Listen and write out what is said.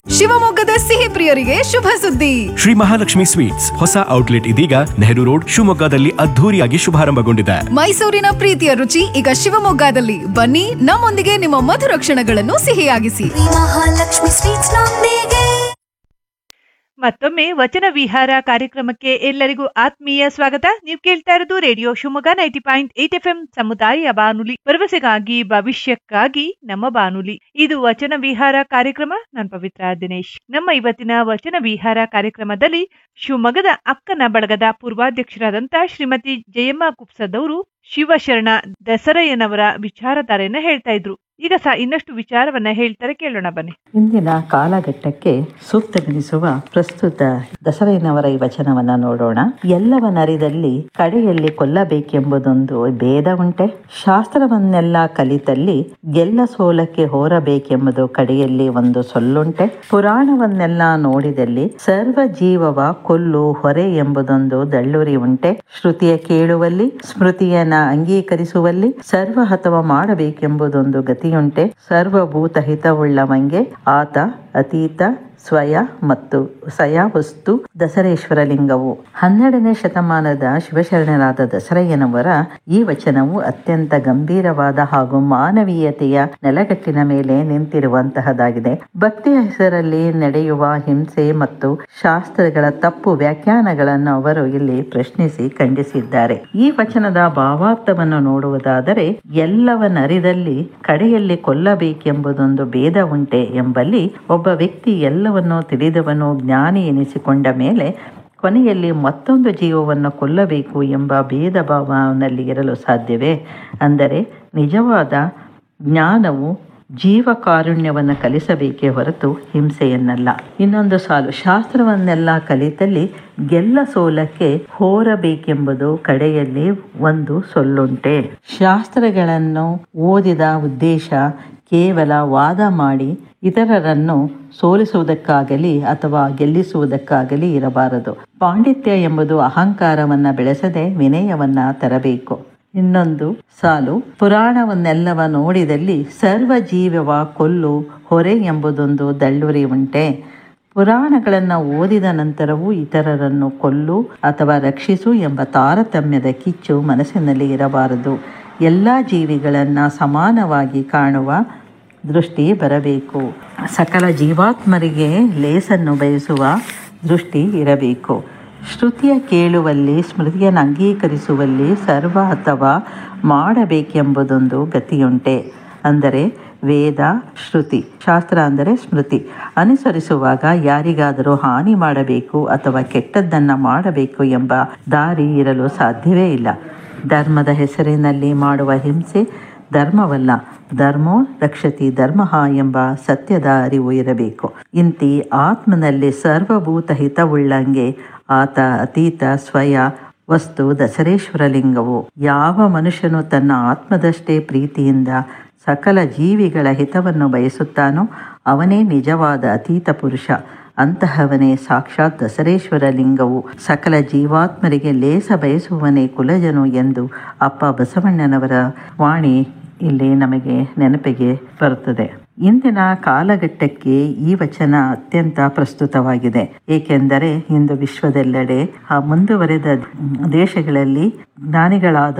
ಶಿವಮೊಗ್ಗದ ಸಿಹಿ ಪ್ರಿಯರಿಗೆ ಶುಭ ಸುದ್ದಿ ಶ್ರೀ ಮಹಾಲಕ್ಷ್ಮಿ ಸ್ವೀಟ್ಸ್ ಹೊಸ ಔಟ್ಲೆಟ್ ಇದೀಗ ನೆಹರು ರೋಡ್ ಶಿವಮೊಗ್ಗದಲ್ಲಿ ಅದ್ಧೂರಿಯಾಗಿ ಶುಭಾರಂಭಗೊಂಡಿದೆ ಮೈಸೂರಿನ ಪ್ರೀತಿಯ ರುಚಿ ಈಗ ಶಿವಮೊಗ್ಗದಲ್ಲಿ ಬನ್ನಿ ನಮ್ಮೊಂದಿಗೆ ನಿಮ್ಮ ಮಧುರ ಕ್ಷಣಗಳನ್ನು ಸಿಹಿಯಾಗಿಸಿ ಮಹಾಲಕ್ಷ್ಮಿ ಸ್ವೀಟ್ಸ್ ನೊಂದಿಗೆ ಮತ್ತೊಮ್ಮೆ ವಚನ ವಿಹಾರ ಕಾರ್ಯಕ್ರಮಕ್ಕೆ ಎಲ್ಲರಿಗೂ ಆತ್ಮೀಯ ಸ್ವಾಗತ ನೀವು ಕೇಳ್ತಾ ಇರೋದು radio Shivamogga ninety point eight F M ಸಮುದಾಯ ಬಾನುಲಿ ಭರವಸೆಗಾಗಿ ಭವಿಷ್ಯಕ್ಕಾಗಿ ನಮ್ಮ ಬಾನುಲಿ ಇದು ವಚನ ವಿಹಾರ ಕಾರ್ಯಕ್ರಮ ನಾನು ಪವಿತ್ರ ದಿನೇಶ್ ನಮ್ಮ ಇವತ್ತಿನ ವಚನ ವಿಹಾರ ಕಾರ್ಯಕ್ರಮದಲ್ಲಿ ಶಿವಮೊಗ್ಗದ ಅಕ್ಕನ ಬಳಗದ ಪೂರ್ವಾಧ್ಯಕ್ಷರಾದಂತ ಶ್ರೀಮತಿ ಜಯಮ್ಮ ಕುಪ್ಸದವರು ಶಿವಶರಣ ದಸರಯ್ಯನವರ ವಿಚಾರಧಾರೆಯನ್ನ ಹೇಳ್ತಾ ಇದ್ರು ಈಗ ಸಹ ಇನ್ನಷ್ಟು ವಿಚಾರವನ್ನ ಹೇಳ್ತಾರೆ ಕೇಳೋಣ ಬನ್ನಿ ಇಂದಿನ ಕಾಲಘಟ್ಟಕ್ಕೆ ಸೂಕ್ತವೆನಿಸುವ ಪ್ರಸ್ತುತ ದಸರೆಯನವರ ಈ ವಚನವನ್ನ ನೋಡೋಣ ಎಲ್ಲವನರಿದಲ್ಲಿ ಕಡೆಯಲ್ಲಿ ಕೊಲ್ಲಬೇಕೆಂಬುದೊಂದು ಭೇದ ಉಂಟೆ ಶಾಸ್ತ್ರವನ್ನೆಲ್ಲ ಕಲಿತಲ್ಲಿ ಗೆಲ್ಲ ಸೋಲಕ್ಕೆ ಹೋರಬೇಕೆಂಬುದು ಕಡೆಯಲ್ಲಿ ಒಂದು ಸೊಲ್ಲುಂಟೆ ಪುರಾಣವನ್ನೆಲ್ಲ ನೋಡಿದಲ್ಲಿ ಸರ್ವ ಜೀವವ ಕೊಲ್ಲು ಹೊರೆ ಎಂಬುದೊಂದು ದಳ್ಳುರಿ ಉಂಟೆ ಶ್ರುತಿಯ ಕೇಳುವಲ್ಲಿ ಸ್ಮೃತಿಯನ್ನ ಅಂಗೀಕರಿಸುವಲ್ಲಿ ಸರ್ವಹತವ ಮಾಡಬೇಕೆಂಬುದೊಂದು ಗತಿಯುಂಟೆ ಸರ್ವಭೂತ ಹಿತವುಳ್ಳವಂಗೆ ಆತ ಅತೀತ ಸ್ವಯ ಮತ್ತು ಸಯ ವಸ್ತು ದಸರೇಶ್ವರ ಲಿಂಗವು ಹನ್ನೆರಡನೇ ಶತಮಾನದ ಶಿವಶರಣರಾದ ದಸರಯ್ಯನವರ ಈ ವಚನವು ಅತ್ಯಂತ ಗಂಭೀರವಾದ ಹಾಗೂ ಮಾನವೀಯತೆಯ ನೆಲಗಟ್ಟಿನ ಮೇಲೆ ನಿಂತಿರುವಂತಹದಾಗಿದೆ ಭಕ್ತಿಯ ಹೆಸರಲ್ಲಿ ನಡೆಯುವ ಹಿಂಸೆ ಮತ್ತು ಶಾಸ್ತ್ರಗಳ ತಪ್ಪು ವ್ಯಾಖ್ಯಾನಗಳನ್ನು ಅವರು ಇಲ್ಲಿ ಪ್ರಶ್ನಿಸಿ ಖಂಡಿಸಿದ್ದಾರೆ ಈ ವಚನದ ಭಾವಾರ್ಥವನ್ನು ನೋಡುವುದಾದರೆ ಎಲ್ಲವನರಿದಲ್ಲಿ ಕಡೆಯಲ್ಲಿ ಕೊಲ್ಲಬೇಕೆಂಬುದೊಂದು ಭೇದ ಉಂಟೆ ಎಂಬಲ್ಲಿ ಒಬ್ಬ ವ್ಯಕ್ತಿ ಎಲ್ಲವನ್ನೂ ತಿಳಿದವನು ಜ್ಞಾನಿ ಎನಿಸಿಕೊಂಡ ಮೇಲೆ ಕೊನೆಯಲ್ಲಿ ಮತ್ತೊಂದು ಜೀವವನ್ನು ಕೊಲ್ಲಬೇಕು ಎಂಬ ಭೇದ ಭಾವನಲ್ಲಿ ಇರಲು ಸಾಧ್ಯವೇ ಅಂದರೆ ನಿಜವಾದ ಜ್ಞಾನವು ಜೀವ ಕಾರುಣ್ಯವನ್ನು ಕಲಿಸಬೇಕೇ ಹೊರತು ಹಿಂಸೆಯನ್ನಲ್ಲ ಇನ್ನೊಂದು ಸಾಲು ಶಾಸ್ತ್ರವನ್ನೆಲ್ಲ ಕಲಿತಲ್ಲಿ ಗೆಲ್ಲ ಸೋಲಕ್ಕೆ ಹೋರಬೇಕೆಂಬುದು ಕಡೆಯಲ್ಲಿ ಒಂದು ಸೊಲ್ಲುಂಟೆ ಶಾಸ್ತ್ರಗಳನ್ನು ಓದಿದ ಉದ್ದೇಶ ಕೇವಲ ವಾದ ಮಾಡಿ ಇತರರನ್ನು ಸೋಲಿಸುವುದಕ್ಕಾಗಲಿ ಅಥವಾ ಗೆಲ್ಲಿಸುವುದಕ್ಕಾಗಲಿ ಇರಬಾರದು ಪಾಂಡಿತ್ಯ ಎಂಬುದು ಅಹಂಕಾರವನ್ನ ಬೆಳೆಸದೆ ವಿನಯವನ್ನ ತರಬೇಕು ಇನ್ನೊಂದು ಸಾಲು ಪುರಾಣವನ್ನೆಲ್ಲವ ನೋಡಿದಲ್ಲಿ ಸರ್ವ ಜೀವವ ಕೊಲ್ಲು ಹೊರೆ ಎಂಬುದೊಂದು ದಳ್ಳುರಿ ಉಂಟೆ ಪುರಾಣಗಳನ್ನು ಓದಿದ ನಂತರವೂ ಇತರರನ್ನು ಕೊಲ್ಲು ಅಥವಾ ರಕ್ಷಿಸು ಎಂಬ ತಾರತಮ್ಯದ ಕಿಚ್ಚು ಮನಸ್ಸಿನಲ್ಲಿ ಇರಬಾರದು ಎಲ್ಲ ಜೀವಿಗಳನ್ನು ಸಮಾನವಾಗಿ ಕಾಣುವ ದೃಷ್ಟಿ ಬರಬೇಕು ಸಕಲ ಜೀವಾತ್ಮರಿಗೆ ಲೇಸನ್ನು ಬಯಸುವ ದೃಷ್ಟಿ ಇರಬೇಕು ಶ್ರುತಿಯ ಕೇಳುವಲ್ಲಿ ಸ್ಮೃತಿಯನ್ನು ಅಂಗೀಕರಿಸುವಲ್ಲಿ ಸರ್ವ ಅಥವಾ ಮಾಡಬೇಕೆಂಬುದೊಂದು ಗತಿಯುಂಟೆ ಅಂದರೆ ವೇದ ಶ್ರುತಿ ಶಾಸ್ತ್ರ ಅಂದರೆ ಸ್ಮೃತಿ ಅನುಸರಿಸುವಾಗ ಯಾರಿಗಾದರೂ ಹಾನಿ ಮಾಡಬೇಕು ಅಥವಾ ಕೆಟ್ಟದ್ದನ್ನು ಮಾಡಬೇಕು ಎಂಬ ದಾರಿ ಇರಲು ಸಾಧ್ಯವೇ ಇಲ್ಲ ಧರ್ಮದ ಹೆಸರಿನಲ್ಲಿ ಮಾಡುವ ಹಿಂಸೆ ಧರ್ಮವಲ್ಲ ಧರ್ಮೋ ರಕ್ಷತಿ ಧರ್ಮ ಎಂಬ ಸತ್ಯದ ಅರಿವು ಇರಬೇಕು ಇಂತಿ ಆತ್ಮನಲ್ಲಿ ಸರ್ವಭೂತ ಹಿತವುಳ್ಳಂಗೆ ಆತ ಅತೀತ ಸ್ವಯ ವಸ್ತು ದಸರೇಶ್ವರ ಲಿಂಗವು ಯಾವ ಮನುಷ್ಯನು ತನ್ನ ಆತ್ಮದಷ್ಟೇ ಪ್ರೀತಿಯಿಂದ ಸಕಲ ಜೀವಿಗಳ ಹಿತವನ್ನು ಬಯಸುತ್ತಾನೋ ಅವನೇ ನಿಜವಾದ ಅತೀತ ಪುರುಷ ಅಂತಹವನೇ ಸಾಕ್ಷಾತ್ ದಸರೇಶ್ವರ ಲಿಂಗವು ಸಕಲ ಜೀವಾತ್ಮರಿಗೆ ಲೇಸ ಬಯಸುವವನೇ ಕುಲಜನು ಎಂದು ಅಪ್ಪ ಬಸವಣ್ಣನವರ ವಾಣಿ ಇಲ್ಲಿ ನಮಗೆ ನೆನಪಿಗೆ ಬರುತ್ತದೆ ಇಂದಿನ ಕಾಲಘಟ್ಟಕ್ಕೆ ಈ ವಚನ ಅತ್ಯಂತ ಪ್ರಸ್ತುತವಾಗಿದೆ ಏಕೆಂದರೆ ಇಂದು ವಿಶ್ವದೆಲ್ಲೆಡೆ ಆ ಮುಂದುವರೆದ ದೇಶಗಳಲ್ಲಿ ಜ್ಞಾನಿಗಳಾದ